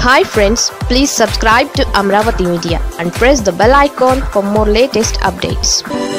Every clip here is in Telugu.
hi friends please subscribe to Amaravati media and press the bell icon for more latest updates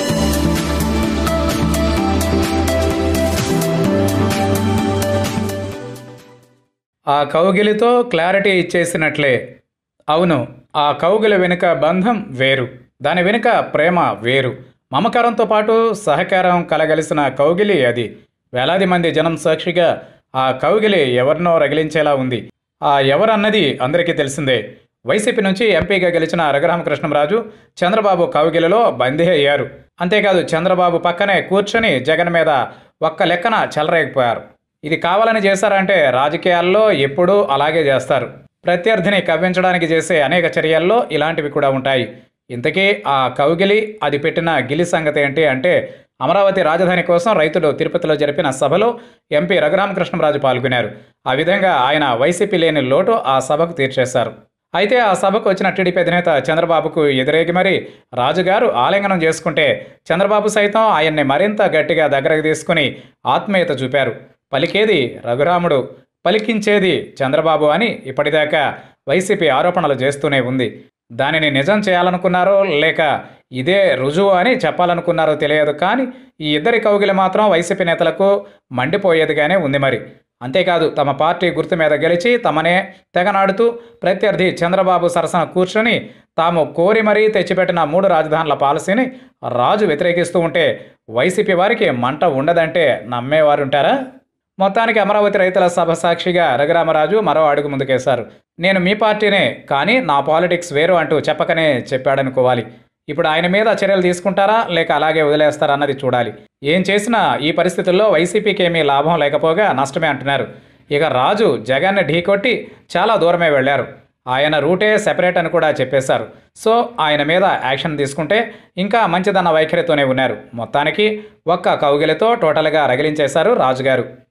ఆ కౌగిలితో క్లారిటీ ఇచ్చేసినట్లే అవును ఆ కౌగిలి వెనుక బంధం వేరు దాని వెనుక ప్రేమ వేరు మమకారంతో పాటు సహకారం కలగలిసిన కౌగిలి అది వేలాది మంది జనం సాక్షిగా ఆ కౌగిలి ఎవరినో రగిలించేలా ఉంది ఆ ఎవరన్నది అందరికీ తెలిసిందే వైసీపీ నుంచి ఎంపీగా గెలిచిన రఘురామకృష్ణంరాజు చంద్రబాబు కౌగిలిలో బందీ అయ్యారు అంతేకాదు చంద్రబాబు పక్కనే కూర్చొని జగన్ మీద ఒక్క లెక్కన చెలరేగిపోయారు ఇది కావాలని చేశారంటే రాజకీయాల్లో ఎప్పుడూ అలాగే చేస్తారు ప్రత్యర్థిని కవ్వించడానికి చేసే అనేక చర్యల్లో ఇలాంటివి కూడా ఉంటాయి ఇంతకీ ఆ కౌగిలి అది పెట్టిన గిలి సంగతి ఏంటి అంటే అమరావతి రాజధాని కోసం రైతులు తిరుపతిలో జరిపిన సభలో ఎంపీ రఘురామకృష్ణరాజు పాల్గొన్నారు ఆ విధంగా ఆయన వైసీపీ లేని లోటు ఆ సభకు తీర్చేశారు అయితే ఆ సభకు వచ్చిన టీడీపీ అధినేత చంద్రబాబుకు ఎదురేగి మరి రాజుగారు ఆలింగనం చేసుకుంటే చంద్రబాబు సైతం ఆయన్ని మరింత గట్టిగా దగ్గరకు తీసుకుని ఆత్మీయత చూపారు పలికేది రఘురాముడు పలికించేది చంద్రబాబు అని ఇప్పటిదాకా వైసీపీ ఆరోపణలు చేస్తూనే ఉంది దానిని నిజం చేయాలనుకున్నారో లేక ఇదే రుజువు అని చెప్పాలనుకున్నారో తెలియదు కానీ ఈ ఇద్దరి కౌగిలి మాత్రం వైసీపీ నేతలకు మండిపోయేదిగానే ఉంది మరి అంతేకాదు తమ పార్టీ గుర్తు మీద గెలిచి తమనే తెగనాడుతూ ప్రత్యర్థి చంద్రబాబు సరసన కూర్చొని తాము కోరి మరీ తెచ్చిపెట్టిన మూడు రాజధానుల పాలసీని రాజు వ్యతిరేకిస్తూ ఉంటే వైసీపీ వారికి మంట ఉండదంటే నమ్మేవారుంటారా మొత్తానికి అమరావతి రైతుల సభ సాక్షిగా రఘురామరాజు మరో అడుగు ముందుకేశారు నేను మీ పార్టీనే కానీ నా పాలిటిక్స్ వేరు అంటూ చెప్పకనే చెప్పాడనుకోవాలి ఇప్పుడు ఆయన మీద చర్యలు తీసుకుంటారా లేక అలాగే వదిలేస్తారా అన్నది చూడాలి ఏం చేసినా ఈ పరిస్థితుల్లో వైసీపీకి ఏమీ లాభం లేకపోగా నష్టమే అంటున్నారు ఇక రాజు జగన్ని ఢీకొట్టి చాలా దూరమే వెళ్ళారు ఆయన రూటే సెపరేట్ అని కూడా చెప్పేశారు సో ఆయన మీద యాక్షన్ తీసుకుంటే ఇంకా మంచిదన్న వైఖరితోనే ఉన్నారు మొత్తానికి ఒక్క కౌగిలితో టోటల్గా రగిలించేశారు రాజుగారు